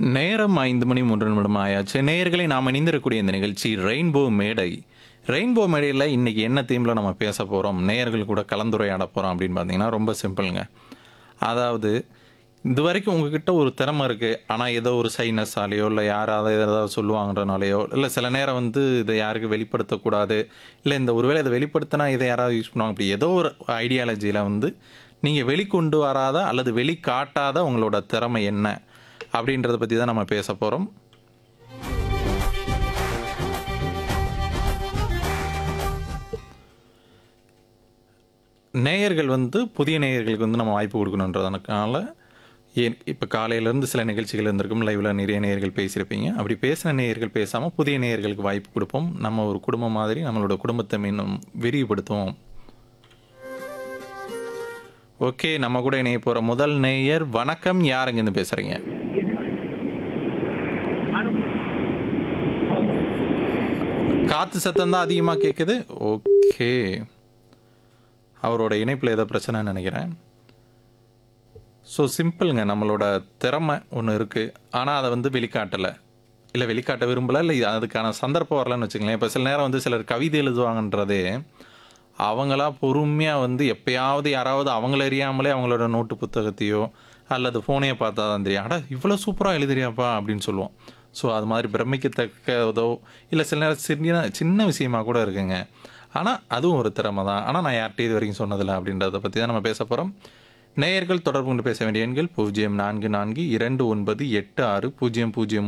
நேரம் ஐந்து மணி மூன்று நிமிடம் ஆயாச்சு நேயர்களை நாம் இணைந்திருக்கக்கூடிய இந்த நிகழ்ச்சி ரெயின்போ மேடை ரெயின்போ மேடையில் இன்னைக்கு என்ன தீமில் நம்ம பேச போகிறோம் நேயர்கள் கூட கலந்துரையாட போகிறோம் அப்படின்னு பார்த்தீங்கன்னா ரொம்ப சிம்பிளுங்க அதாவது இது வரைக்கும் உங்ககிட்ட ஒரு திறமை இருக்குது ஆனால் ஏதோ ஒரு சைனஸாலேயோ இல்லை யாராவது ஏதாவது சொல்லுவாங்கன்றனாலையோ இல்லை சில நேரம் வந்து இதை யாருக்கு வெளிப்படுத்தக்கூடாது இல்லை இந்த ஒருவேளை இதை வெளிப்படுத்தினா இதை யாராவது யூஸ் பண்ணுவாங்க அப்படி ஏதோ ஒரு ஐடியாலஜியில் வந்து நீங்கள் வெளிக்கொண்டு வராத அல்லது வெளிக்காட்டாத உங்களோட திறமை என்ன அப்படின்றத பற்றி தான் நம்ம பேச போகிறோம் நேயர்கள் வந்து புதிய நேயர்களுக்கு வந்து நம்ம வாய்ப்பு கொடுக்கணுன்றதுனால ஏன் இப்போ காலையிலேருந்து சில நிகழ்ச்சிகள் இருந்திருக்கும் லைவில் நிறைய நேயர்கள் பேசியிருப்பீங்க அப்படி பேசின நேயர்கள் பேசாமல் புதிய நேயர்களுக்கு வாய்ப்பு கொடுப்போம் நம்ம ஒரு குடும்பம் மாதிரி நம்மளோட குடும்பத்தை மீண்டும் விரிவுபடுத்துவோம் ஓகே நம்ம கூட இணைய போகிற முதல் நேயர் வணக்கம் யாருங்கன்னு பேசுகிறீங்க காற்று சத்தம் தான் அதிகமாக கேட்குது ஓகே அவரோட இணைப்பில் ஏதோ பிரச்சனைன்னு நினைக்கிறேன் ஸோ சிம்பிளுங்க நம்மளோட திறமை ஒன்று இருக்குது ஆனால் அதை வந்து வெளிக்காட்டலை இல்லை வெளிக்காட்ட விரும்பலை இல்லை அதுக்கான சந்தர்ப்பம் வரலன்னு வச்சுங்களேன் இப்போ சில நேரம் வந்து சிலர் கவிதை எழுதுவாங்கன்றதே அவங்களா பொறுமையாக வந்து எப்பயாவது யாராவது அவங்கள அறியாமலே அவங்களோட நோட்டு புத்தகத்தையோ அல்லது ஃபோனையோ பார்த்தா தான் தெரியும் அட இவ்வளோ சூப்பராக எழுதுறியாப்பா அப்படின்னு சொல்லுவோம் ஸோ அது மாதிரி பிரமிக்கத்தக்கதோ இல்லை சில நேரம் சின்ன சின்ன விஷயமா கூட இருக்குங்க ஆனால் அதுவும் ஒரு திறமை தான் ஆனால் நான் யார்கிட்ட இது வரைக்கும் சொன்னதில்லை அப்படின்றத பற்றி தான் நம்ம பேச போகிறோம் நேயர்கள் தொடர்பு கொண்டு பேச வேண்டிய எண்கள் பூஜ்ஜியம் நான்கு நான்கு இரண்டு ஒன்பது எட்டு ஆறு பூஜ்ஜியம் பூஜ்ஜியம்